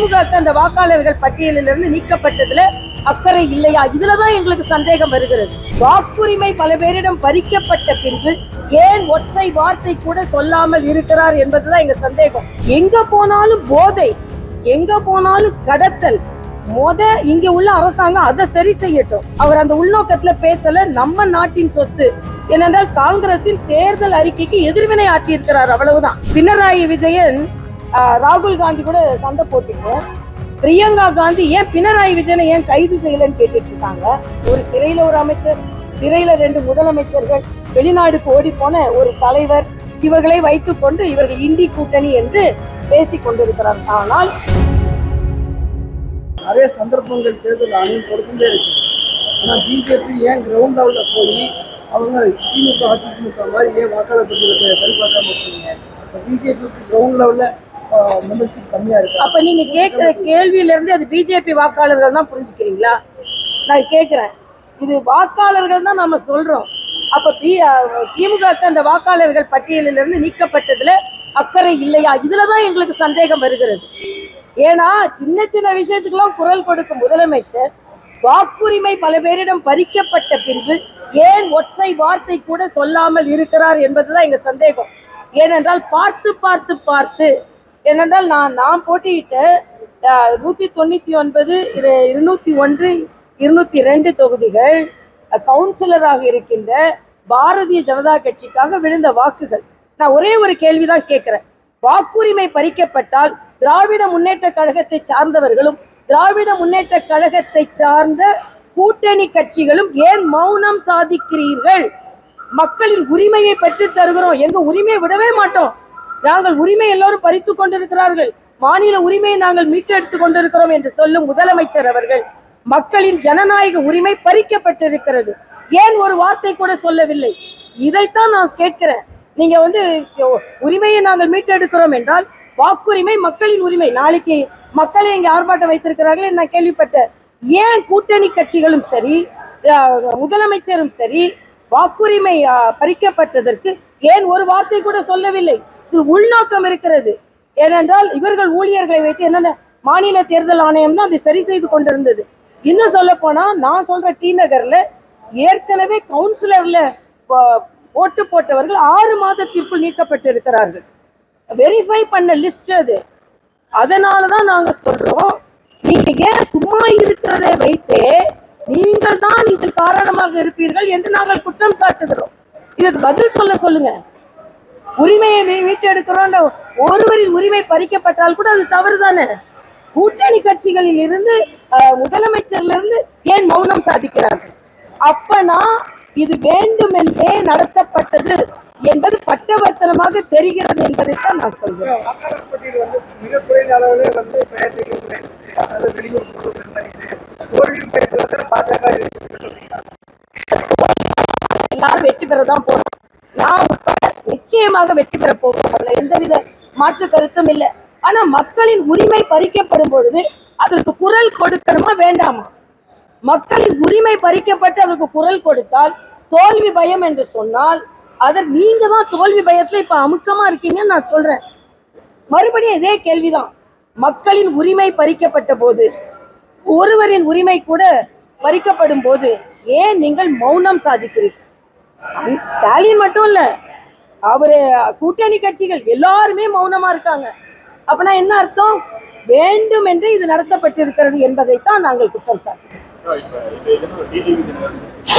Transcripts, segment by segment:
திமுக அந்த வாக்காளர்கள் பட்டியலிலிருந்து நீக்கப்பட்டதுல அக்கறை இல்லையா இதுலதான் எங்களுக்கு சந்தேகம் வருகிறது வாக்குரிமை பல பேரிடம் பறிக்கப்பட்ட பின்பு ஏன் ஒற்றை வார்த்தை கூட சொல்லாமல் இருக்கிறார் என்பதுதான் எங்க சந்தேகம் எங்க போனாலும் போதை எங்க போனாலும் கடத்தல் மொத இங்க உள்ள அரசாங்கம் அதை சரி செய்யட்டும் அவர் அந்த உள்நோக்கத்துல பேசல நம்ம நாட்டின் சொத்து ஏனென்றால் காங்கிரசின் தேர்தல் அறிக்கைக்கு எதிர்வினை ஆற்றியிருக்கிறார் அவ்வளவுதான் பினராயி விஜயன் ஆஹ், ராகுல் காந்தி கூட சண்டை போட்டுட்டு பிரியங்கா காந்தி ஏன் பினராயி விஜயனை ஏன் கைது செய்யலன்னு கேட்டுட்டு இருக்காங்க ஒரு சிறையில ஒரு அமைச்சர் சிறையில ரெண்டு முதலமைச்சர்கள் வெளிநாடுக்கு ஓடி போன ஒரு தலைவர் இவர்களை வைத்துக்கொண்டு இவர்கள் இந்தி கூட்டணி என்று பேசிக் கொண்டிருக்கிறார் ஆனால் நிறைய சந்தர்ப்பங்கள் தேர்தல் ஆணையம் கொடுத்துட்டே இருக்கு ஆனால் பிஜேபி ஏன் கிரவுண்ட் லெவலில் போய் அவங்க திமுக அதிமுக மாதிரி ஏன் வாக்காளர் பட்டியலை சரி பார்க்காம இருக்கீங்க இப்போ பிஜேபிக்கு கிரவுண்ட் லெவலில் மெம்பர்ஷிப் கம்மியாக இருக்கு அப்ப நீங்க கேட்கிற கேள்வியில இருந்து அது பிஜேபி வாக்காளர்கள் தான் புரிஞ்சுக்கிறீங்களா நான் கேட்கிறேன் இது வாக்காளர்கள் தான் நாம சொல்றோம் அப்ப பி திமுக அந்த வாக்காளர்கள் பட்டியலில் இருந்து நீக்கப்பட்டதுல அக்கறை இல்லையா இதுலதான் எங்களுக்கு சந்தேகம் வருகிறது ஏன்னா சின்ன சின்ன விஷயத்துக்கெல்லாம் குரல் கொடுக்கும் முதலமைச்சர் வாக்குரிமை பல பேரிடம் பறிக்கப்பட்ட பின்பு ஏன் ஒற்றை வார்த்தை கூட சொல்லாமல் இருக்கிறார் என்பதுதான் எங்க சந்தேகம் ஏனென்றால் பார்த்து பார்த்து பார்த்து ஏனென்றால் நான் நான் போட்டியிட்ட அஹ், நூத்தி தொண்ணூத்தி ஒன்பது இரு- இருநூத்தி ஒன்று இருநூத்தி ரெண்டு தொகுதிகள் அஹ், கவுன்சிலராக இருக்கின்ற பாரதிய ஜனதா கட்சிக்காக விழுந்த வாக்குகள் நான் ஒரே ஒரு கேள்விதான் கேட்கிறேன் வாக்குரிமை பறிக்கப்பட்டால் திராவிட முன்னேற்ற கழகத்தை சார்ந்தவர்களும் திராவிட முன்னேற்ற கழகத்தை சார்ந்த கூட்டணி கட்சிகளும் ஏன் மௌனம் சாதிக்கிறீர்கள் மக்களின் உரிமையை பெற்று தருகிறோம் எங்க உரிமையை விடவே மாட்டோம் நாங்கள் உரிமை எல்லோரும் பறித்து கொண்டிருக்கிறார்கள் மாநில உரிமையை நாங்கள் மீட்டெடுத்து கொண்டிருக்கிறோம் என்று சொல்லும் முதலமைச்சர் அவர்கள் மக்களின் ஜனநாயக உரிமை பறிக்கப்பட்டிருக்கிறது ஏன் ஒரு வார்த்தை கூட சொல்லவில்லை இதைத்தான் நான் கேட்கிறேன் நீங்க வந்து உரிமையை நாங்கள் மீட்டெடுக்கிறோம் என்றால் வாக்குரிமை மக்களின் உரிமை நாளைக்கு மக்களை இங்க ஆர்ப்பாட்டம் வைத்திருக்கிறார்கள் நான் கேள்விப்பட்டேன் ஏன் கூட்டணி கட்சிகளும் சரி அஹ், முதலமைச்சரும் சரி வாக்குரிமை அஹ், பறிக்கப்பட்டதற்கு ஏன் ஒரு வார்த்தை கூட சொல்லவில்லை இது உள்நோக்கம் இருக்கிறது ஏனென்றால் இவர்கள் ஊழியர்களை வைத்து என்னென்ன மாநில தேர்தல் ஆணையம் தான் அதை சரி செய்து கொண்டிருந்தது இன்னும் சொல்ல போனா நான் சொல்ற டி நகர்ல ஏற்கனவே கவுன்சிலர்ல ப- ஓட்டு போட்டவர்கள் ஆறு மாதத்திற்குள் நீக்கப்பட்டிருக்கிறார்கள் வெரிஃபை பண்ண லிஸ்ட் அது அதனால தான் நாங்க சொல்றோம் நீங்க ஏன் சும்மா இருக்கிறதை வைத்தே நீங்கள் தான் இதில் காரணமாக இருப்பீர்கள் என்று நாங்கள் குற்றம் சாட்டுகிறோம் இதுக்கு பதில் சொல்ல சொல்லுங்க உரிமையை மீ- மீட்டெடுக்கிறோம் ஒருவரின் உரிமை பறிக்கப்பட்டால் கூட அது தவறு தானே கூட்டணி கட்சிகளில் இருந்து அஹ், முதலமைச்சர்ல இருந்து ஏன் மௌனம் சாதிக்கிறார்கள் அப்பனா இது வேண்டுமென்றே நடத்தப்பட்டது என்பது பட்டவர்த்தனமாக தெரிகிறது என்பதைத்தான் நான் சொல்கிறேன் வாக்காளர் பட்டியல் வந்து மிக குறைந்த அளவிலே வந்து பெயர் நீக்கப்பட்டது அதாவது வெளியூர் போடுவது தோல்வி பெயர் பாஜக எல்லாரும் வெற்றி பெறதான் போறோம் நான் உட்பட நிச்சயமாக வெற்றி பெற போகிறோம் அதுல எந்தவித மாற்று கருத்தும் இல்லை ஆனா மக்களின் உரிமை பறிக்கப்படும் பொழுது அதற்கு குரல் கொடுக்கணுமா வேண்டாமா மக்களின் உரிமை பறிக்கப்பட்டு அதற்கு குரல் கொடுத்தால் தோல்வி பயம் என்று சொன்னால் அதற்கு நீங்க தான் தோல்வி பயத்துல இப்ப அமுக்கமா இருக்கீங்கன்னு நான் சொல்றேன் மறுபடியும் இதே கேள்விதான் மக்களின் உரிமை பறிக்கப்பட்ட போது ஒருவரின் உரிமை கூட பறிக்கப்படும் போது ஏன் நீங்கள் மௌனம் சாதிக்கிறீர்கள் அந்த ஸ்டாலின் மட்டும் இல்ல அவரு கூட்டணி கட்சிகள் எல்லாருமே மௌனமா இருக்காங்க அப்பனா என்ன அர்த்தம் வேண்டும் என்று இது நடத்தப்பட்டிருக்கிறது என்பதைத்தான் நாங்கள் குற்றம் சாட்டுகிறோம் இப்ப இந்த இதனோட டிடிவி தினகரன்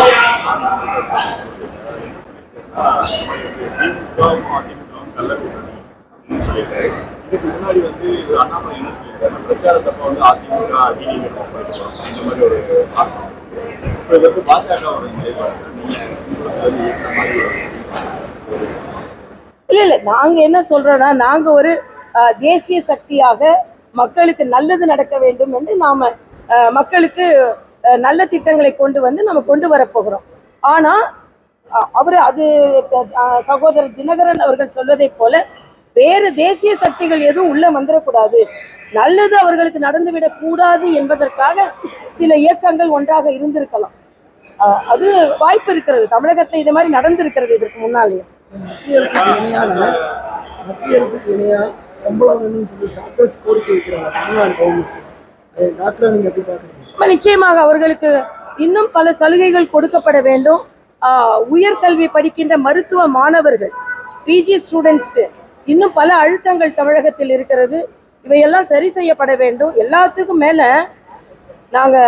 திமுகவும் அதிமுகவும் நல்ல கூட்டணி அப்படின்னு சொல்லியிருக்காரு. இதுக்கு முன்னாடி வந்து அண்ணாமலை என்ன சொல்லியிருக்காரு பிரச்சாரத்தப்ப வந்து அதிமுக டிடிவி இந்த மாதிரி ஒரு ஆட்டம் இப்போ இது வந்து பாஜகவோட நிலைப்பாடு நீங்க உங்களுக்கு வந்து இந்த மாதிரி ஒரு இல்ல இல்ல நாங்க என்ன சொல்றோம்னா நாங்க ஒரு அஹ், தேசிய சக்தியாக மக்களுக்கு நல்லது நடக்க வேண்டும் என்று நாம அஹ், மக்களுக்கு அஹ், நல்ல திட்டங்களை கொண்டு வந்து நம்ம கொண்டு வர போகிறோம் ஆனா அ- அவரு அது அஹ், சகோதரர் தினகரன் அவர்கள் சொல்வதைப் போல வேறு தேசிய சக்திகள் எதுவும் உள்ள வந்துடக்கூடாது நல்லது அவர்களுக்கு நடந்துவிடக் கூடாது என்பதற்காக சில இயக்கங்கள் ஒன்றாக இருந்திருக்கலாம் அஹ், அது வாய்ப்பு இருக்கிறது தமிழகத்தில் இது மாதிரி நடந்திருக்கிறது இதற்கு முன்னாலேயே மத்திய அரசுக்கு இணையான மத்திய அரசுக்கு இணையா சம்பளம் வேணும்னு சொல்லி டாக்டர்ஸ் கோரிக்கை வைக்கிறாங்க தமிழ்நாடு கவர்மெண்ட் டாக்டரை நீங்க எப்படி பாக்குறீங்க ஆமா, நிச்சயமாக அவர்களுக்கு இன்னும் பல சலுகைகள் கொடுக்கப்பட வேண்டும் ஆஹ், உயர்கல்வி படிக்கின்ற மருத்துவ மாணவர்கள் பிஜி ஸ்டூடெண்ட்ஸ்க்கு இன்னும் பல அழுத்தங்கள் தமிழகத்தில் இருக்கிறது இவையெல்லாம் சரி செய்யப்பட வேண்டும் எல்லாத்துக்கும் மேல நாங்க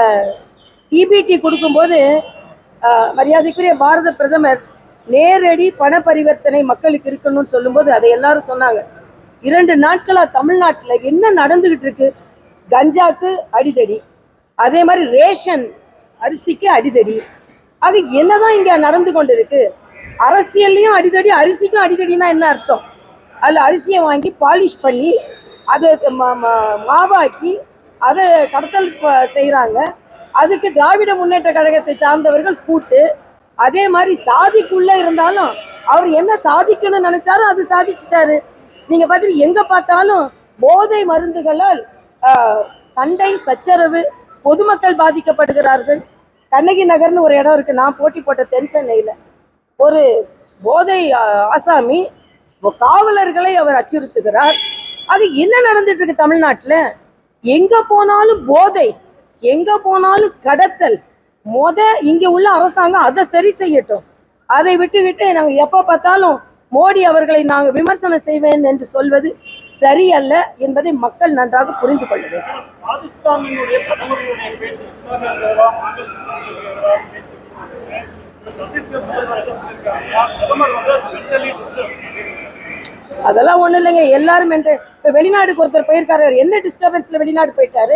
இபிடி கொடுக்கும்போது ஆஹ், மரியாதைக்குரிய பாரத பிரதமர் நேரடி பண பரிவர்த்தனை மக்களுக்கு இருக்கணும்னு சொல்லும்போது அதை எல்லாரும் சொன்னாங்க இரண்டு நாட்களா தமிழ்நாட்டுல என்ன நடந்துகிட்டு இருக்கு கஞ்சாக்கு அடிதடி அதே மாதிரி ரேஷன் அரிசிக்கு அடிதடி அது என்னதான் இங்க நடந்து கொண்டிருக்கு அரசியல்லையும் அடிதடி அரிசிக்கும் அடிதடினா என்ன அர்த்தம் அதில் அரிசியை வாங்கி பாலிஷ் பண்ணி அதை ம- ம- மாவாக்கி அதை கடத்தல் செய்கிறாங்க அதுக்கு திராவிட முன்னேற்ற கழகத்தை சார்ந்தவர்கள் கூட்டு அதே மாதிரி சாதிக்குள்ள இருந்தாலும் அவர் என்ன சாதிக்கணும்னு நினைச்சாலும் அது சாதிச்சிட்டாரு நீங்க பார்த்தீங்கன்னா எங்க பார்த்தாலும் போதை மருந்துகளால் ஆஹ், சண்டை சச்சரவு பொதுமக்கள் பாதிக்கப்படுகிறார்கள் கண்ணகி நகர்னு ஒரு இடம் இருக்கு நான் போட்டி போட்ட தென் சென்னையில ஒரு போதை ஆஹ், ஆசாமி இப்போ காவலர்களை அவர் அச்சுறுத்துகிறார் அது என்ன நடந்துட்டு இருக்கு தமிழ்நாட்டுல எங்க போனாலும் போதை எங்க போனாலும் கடத்தல் மொத இங்க உள்ள அரசாங்கம் அதை சரி செய்யட்டும் அதை விட்டுவிட்டு நாங்க எப்ப பார்த்தாலும் மோடி அவர்களை நாங்கள் விமர்சனம் செய்வேன் என்று சொல்வது சரியல்ல என்பதை மக்கள் நன்றாக புரிந்து கொள்ள வேண்டும் பாகிஸ்தானினுடைய பிரதமருடைய பேச்சு இஸ்லாமிய எதிராக காங்கிரஸ் எதிராக பேச்சு சத்தீஸ்கர் முதல்வர் என்ன சொல்லியிருக்காருன்னா பிரதமர் வந்து மென்டலி டிஸ்டர்ப் அதெல்லாம் ஒண்ணும் இல்லைங்க எல்லாரும் என்று இப்ப வெளிநாடுக்கு ஒருத்தர் போயிருக்காரு அவர் என்ன டிஸ்டர்பன்ஸ்ல வெளிநாடு போயிட்டாரு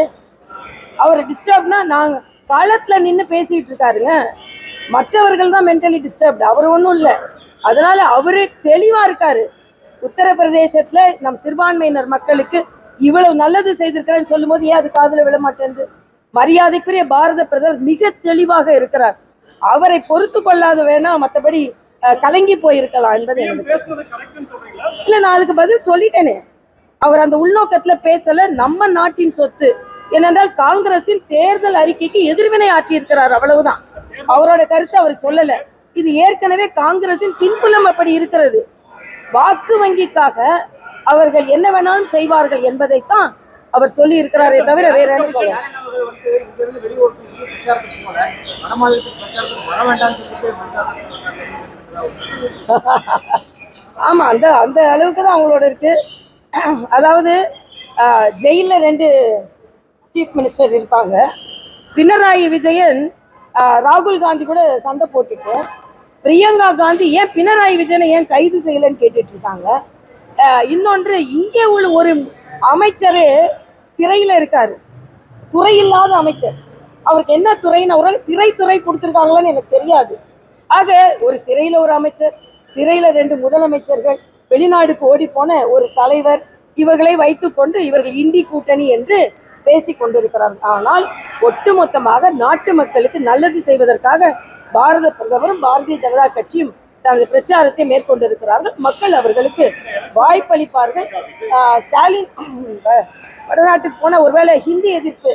அவர் டிஸ்டர்ப்னா நாங்க களத்துல நின்று பேசிட்டு இருக்காருங்க மற்றவர்கள் தான் மென்டலி டிஸ்டர்ப்டு அவர் ஒன்றும் இல்லை அதனால அவரே தெளிவா இருக்காரு உத்தரப்பிரதேசத்துல நம் சிறுபான்மையினர் மக்களுக்கு இவ்வளவு நல்லது செய்திருக்கிறேன்னு சொல்லும்போது ஏன் அது காதுல விழ மாட்டேங்குது மரியாதைக்குரிய பாரத பிரதமர் மிக தெளிவாக இருக்கிறார் அவரை பொறுத்து கொள்ளாத வேணா மற்றபடி அஹ், கலங்கி போயிருக்கலாம் என்பது என்னுடைய பேசுறது கரெக்ட்னு சொல்றீங்களா இல்ல நான் அதுக்கு பதில் சொல்லிட்டேனே அவர் அந்த உள்நோக்கத்துல பேசல நம்ம நாட்டின் சொத்து ஏனென்றால் காங்கிரசின் தேர்தல் அறிக்கைக்கு எதிர்வினை ஆற்றியிருக்கிறார் அவ்வளவுதான் அவரோட கருத்தை அவர் சொல்லல இது ஏற்கனவே காங்கிரசின் பின்புலம் அப்படி இருக்கிறது வாக்கு வங்கிக்காக அவர்கள் என்ன வேணாலும் செய்வார்கள் என்பதைத்தான் அவர் சொல்லி இருக்கிறாரே தவிர வேற என்ன சொல்ல அவர்கள் வந்து இங்க இருந்து வெளியூருக்கு இருந்து பிரச்சாரத்துக்கு போல வடமாநிலத்துக்கு பிரச்சாரத்துக்கு வர வேண்டாம்னு சொல்லிட்டு ஆமா அந்த அந்த அளவுக்கு தான் அவங்களோட இருக்கு அதாவது ஆஹ், ஜெயில்ல ரெண்டு சீஃப் மினிஸ்டர் இருப்பாங்க பினராயி விஜயன் ஆஹ், ராகுல் காந்தி கூட சண்டை போட்டுட்டு பிரியங்கா காந்தி ஏன் பினராயி விஜயனை ஏன் கைது செய்யலைன்னு கேட்டுட்டு இருக்காங்க ஆஹ், இன்னொன்று இங்கே உள்ள ஒரு அமைச்சர் சிறையில் இருக்காரு துறை இல்லாத அமைச்சர் அவருக்கு என்ன துறைன்னு அவரால் சிறைத்துறை கொடுத்துருக்காங்களான்னு எனக்கு தெரியாது ஆக ஒரு சிறையில ஒரு அமைச்சர் சிறையில ரெண்டு முதலமைச்சர்கள் வெளிநாடுக்கு ஓடி போன ஒரு தலைவர் இவர்களை வைத்துக்கொண்டு இவர்கள் இந்தி கூட்டணி என்று பேசிக் கொண்டிருக்கிறார்கள் ஆனால் ஒட்டுமொத்தமாக நாட்டு மக்களுக்கு நல்லது செய்வதற்காக பாரத பிரதமரும் பாரதிய ஜனதா கட்சியும் தனது பிரச்சாரத்தை மேற்கொண்டிருக்கிறார்கள் மக்கள் அவர்களுக்கு வாய்ப்பளிப்பார்கள் ஆஹ் ஸ்டாலின் வடநாட்டுக்கு போன ஒருவேளை ஹிந்தி எதிர்ப்பு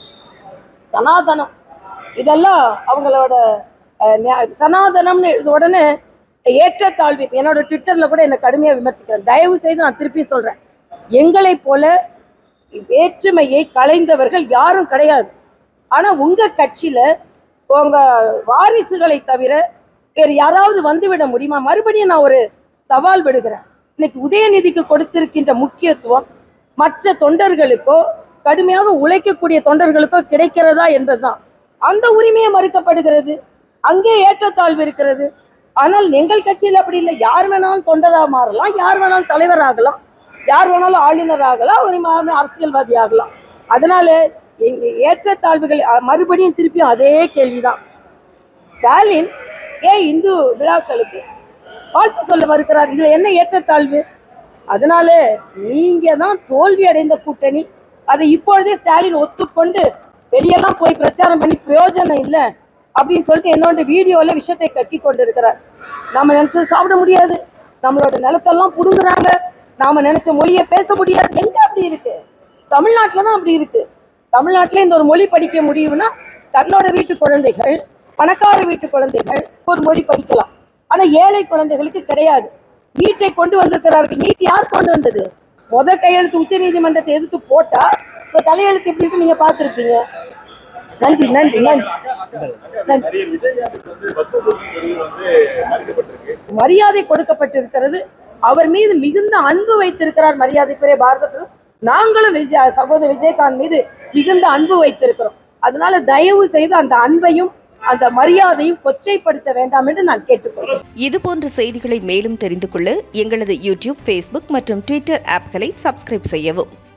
சனாதனம் இதெல்லாம் அவங்களோட அஹ், நியா- சனாதனம்னு எழுத உடனே ஏற்றத்தாழ்வு என்னோட ட்விட்டர்ல கூட என்னை கடுமையாக விமர்சிக்கிறேன் தயவு செய்து நான் திருப்பி சொல்றேன் எங்களைப் போல வேற்றுமையை களைந்தவர்கள் யாரும் கிடையாது ஆனா உங்க கட்சியில உங்க வாரிசுகளை தவிர வேறு யாராவது வந்துவிட முடியுமா மறுபடியும் நான் ஒரு சவால் விடுகிறேன் இன்னைக்கு உதயநிதிக்கு கொடுத்திருக்கின்ற முக்கியத்துவம் மற்ற தொண்டர்களுக்கோ கடுமையாக உழைக்கக்கூடிய தொண்டர்களுக்கோ கிடைக்கிறதா என்பதுதான் அந்த உரிமையை மறுக்கப்படுகிறது அங்கே ஏற்றத்தாழ்வு இருக்கிறது ஆனால் எங்கள் கட்சியில் அப்படி இல்லை யார் வேணாலும் தொண்டராக மாறலாம் யார் வேணாலும் தலைவராகலாம் யார் வேணாலும் ஆளுநர் ஆகலாம் ஒரு மா- அரசியல்வாதி ஆகலாம் அதனால எங்க ஏற்றத்தாழ்வுகள் அஹ், மறுபடியும் திருப்பியும் அதே கேள்விதான் ஸ்டாலின் ஏன் இந்து விழாக்களுக்கு வாழ்த்து சொல்ல மறுக்கிறார் இதுல என்ன ஏற்றத்தாழ்வு அதனால நீங்க தான் தோல்வி அடைந்த கூட்டணி அதை இப்பொழுதே ஸ்டாலின் ஒத்துக்கொண்டு வெளியெல்லாம் போய் பிரச்சாரம் பண்ணி பிரயோஜனம் இல்லை அப்படின்னு சொல்லிட்டு என்னோட வீடியோல விஷயத்தை கக்கி கொண்டு இருக்கிறார் நாம நினைச்சது சாப்பிட முடியாது நம்மளோட நிலத்தெல்லாம் புடுங்குறாங்க நாம நினைச்ச மொழியை பேச முடியாது எங்க அப்படி இருக்கு தமிழ்நாட்டுல தான் அப்படி இருக்கு தமிழ்நாட்டுல இந்த ஒரு மொழி படிக்க முடியும்னா தன்னோட வீட்டு குழந்தைகள் பணக்கார வீட்டு குழந்தைகள் ஒரு மொழி படிக்கலாம் ஆனா ஏழை குழந்தைகளுக்கு கிடையாது நீட்டை கொண்டு வந்திருக்கிறார்கள் நீட் யார் கொண்டு வந்தது முத கையெழுத்து உச்ச நீதிமன்றத்தை எதிர்த்து போட்டா இப்ப தலையெழுத்து எப்படி இருக்கு நீங்க பார்த்திருப்பீங்க நன்றி நன்றி நன்றி நன்றி நிறைய விஜயாவுக்கு வந்து பத்மபூஷன் விருது வந்து மறுக்கப்பட்டிருக்கு மரியாதை கொடுக்கப்பட்டிருக்கிறது அவர் மீது மிகுந்த அன்பு வைத்திருக்கிறார் மரியாதைக்குரிய பாரத பிரதமர் நாங்களும் விஜய் சகோதரர் விஜயகாந்த் மீது மிகுந்த அன்பு வைத்திருக்கிறோம் அதனால தயவு செய்து அந்த அன்பையும் அந்த மரியாதையும் கொச்சைப்படுத்த வேண்டாம் என்று நான் கேட்டுக்கொள்கிறேன் இது போன்ற செய்திகளை மேலும் தெரிந்து கொள்ள எங்களது யூடியூப் ஃபேஸ்புக் மற்றும் ட்விட்டர் ஆப்களை சப்ஸ்கிரைப் செய்யவும்